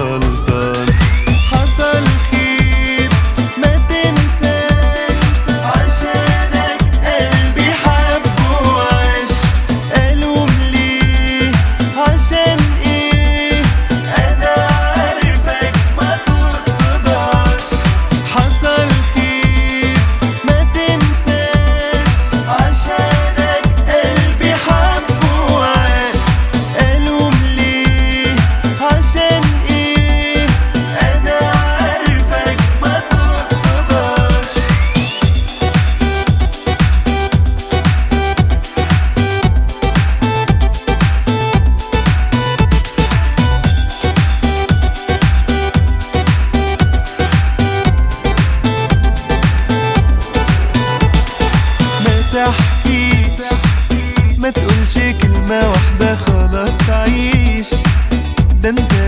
غلطان حصل خير ما تنساش عشانك قلبي حبه وعاش ألوم ليه عشان ايه انا عارفك ما تصداش حصل خير ما تنساش عشانك قلبي حبه وعاش ألوم ليه عشان ايه انا عارفك ما تصداش ما تحكيش ما تقولش كلمة واحدة خلاص عيش ده انت